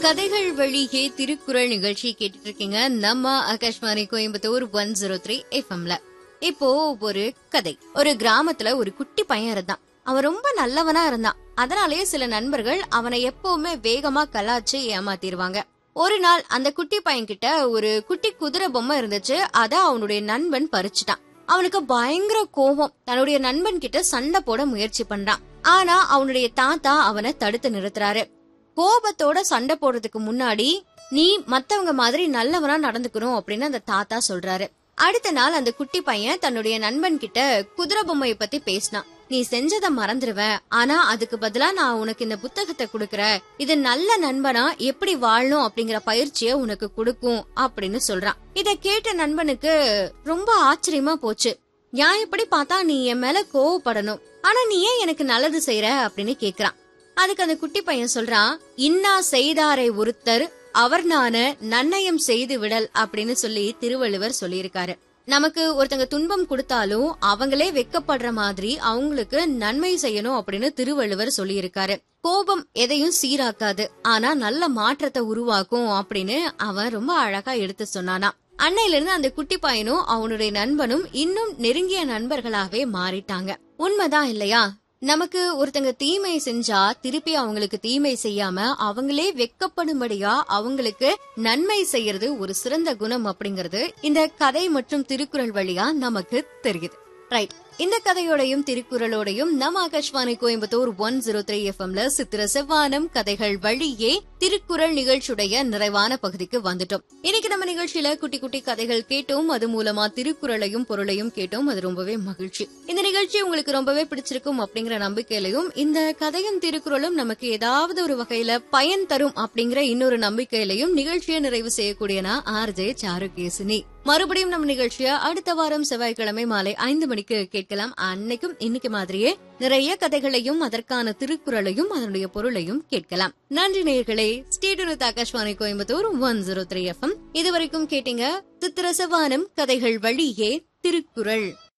கதைகள் வழியே திருக்குறள் நிகழ்ச்சி கேட்டுட்டு இருக்கீங்க நம்ம Akashvani Coimbatore one zero three எஃப்எம்ல இப்போ ஒரு கதை ஒரு கிராமத்துல ஒரு குட்டி பையன் இருந்தான் அவன் ரொம்ப நல்லவனா இருந்தான் அதனாலேயே சில நண்பர்கள் அவனை எப்பவுமே வேகமா கலாச்சு ஏமாத்திடுவாங்க ஒரு நாள் அந்த குட்டி பையன் கிட்ட ஒரு குட்டி குதிரை பொம்மை இருந்துச்சு அத அவனுடைய நண்பன் பறிச்சுட்டான் அவனுக்கு பயங்கர கோபம் தன்னுடைய நண்பன் கிட்ட சண்டை போட முயற்சி பண்றான் ஆனா அவனுடைய தாத்தா அவனை தடுத்து நிறுத்துறாரு கோபத்தோட சண்டை போடுறதுக்கு முன்னாடி நீ மத்தவங்க மாதிரி நல்லவனா நடந்துக்கணும் அப்படின்னு அந்த தாத்தா சொல்றாரு அடுத்த நாள் அந்த குட்டி பையன் தன்னுடைய நண்பன் கிட்ட குதிரை பொம்மையை பத்தி பேசினான் நீ செஞ்சத மறந்துடுவ ஆனா அதுக்கு பதிலா நான் உனக்கு இந்த புத்தகத்தை கொடுக்கறேன் இது நல்ல நண்பனா எப்படி வாழணும் அப்படிங்கிற பயிற்சியை உனக்கு கொடுக்கும் அப்படின்னு சொல்றான் இத கேட்ட நண்பனுக்கு ரொம்ப ஆச்சரியமா போச்சு நியாயப்படி பார்த்தா நீ என் மேல கோவப்படணும் ஆனா நீ ஏன் எனக்கு நல்லது செய்யற அப்படின்னு கேக்குறான் அதுக்கு அந்த குட்டி பையன் சொல்றான் இன்னா செய்தாரை ஒருத்தர் அவர் நான நன்னயம் செய்து விடல் அப்படின்னு சொல்லி திருவள்ளுவர் சொல்லியிருக்காரு நமக்கு ஒருத்தங்க துன்பம் கொடுத்தாலும் அவங்களே வெக்கப்படுற மாதிரி அவங்களுக்கு நன்மை செய்யணும் அப்படின்னு திருவள்ளுவர் சொல்லியிருக்காரு கோபம் எதையும் சீராக்காது ஆனா நல்ல மாற்றத்தை உருவாக்கும் அப்படின்னு அவன் ரொம்ப அழகா எடுத்து சொன்னானா அன்னையில இருந்து அந்த குட்டி பையனும் அவனுடைய நண்பனும் இன்னும் நெருங்கிய நண்பர்களாவே மாறிட்டாங்க உண்மைதான் இல்லையா நமக்கு ஒருத்தங்க தீமை செஞ்சா திருப்பி அவங்களுக்கு தீமை செய்யாம அவங்களே வெக்கப்படும்படியா அவங்களுக்கு நன்மை செய்யறது ஒரு சிறந்த குணம் அப்படிங்கறது இந்த கதை மற்றும் திருக்குறள் வழியா நமக்கு தெரியுது ரைட் இந்த கதையோடையும் திருக்குறளோடையும் நம்ம Akashvani Coimbatore one zero three எஃப்எம்ல சித்திர செவ்வானம் கதைகள் வழியே திருக்குறள் நிகழ்ச்சியுடைய நிறைவான பகுதிக்கு வந்துட்டோம் இன்னைக்கு நம்ம நிகழ்ச்சியில குட்டி குட்டி கதைகள் கேட்டோம் அது மூலமா திருக்குறளையும் பொருளையும் கேட்டோம் அது ரொம்பவே மகிழ்ச்சி இந்த நிகழ்ச்சி உங்களுக்கு ரொம்பவே பிடிச்சிருக்கும் அப்படிங்கிற நம்பிக்கையிலையும் இந்த கதையும் திருக்குறளும் நமக்கு ஏதாவது ஒரு வகையில பயன் தரும் அப்படிங்கிற இன்னொரு நம்பிக்கையிலையும் நிகழ்ச்சியை நிறைவு செய்யக்கூடியனா ஆர்ஜே சாருகேசினி மறுபடியும் நம்ம நிகழ்ச்சிய அடுத்த வாரம் செவ்வாய்க்கிழமை மாலை ஐந்து மணிக்கு கேட்கலாம் அன்னைக்கும் இன்னைக்கு மாதிரியே நிறைய கதைகளையும் அதற்கான திருக்குறளையும் அதனுடைய பொருளையும் கேட்கலாம் நன்றி நேயர்களே state Akashvani Coimbatore one zero three FM இதுவரைக்கும் கேட்டீங்க சித்திரசவானம் கதைகள் வழியே திருக்குறள்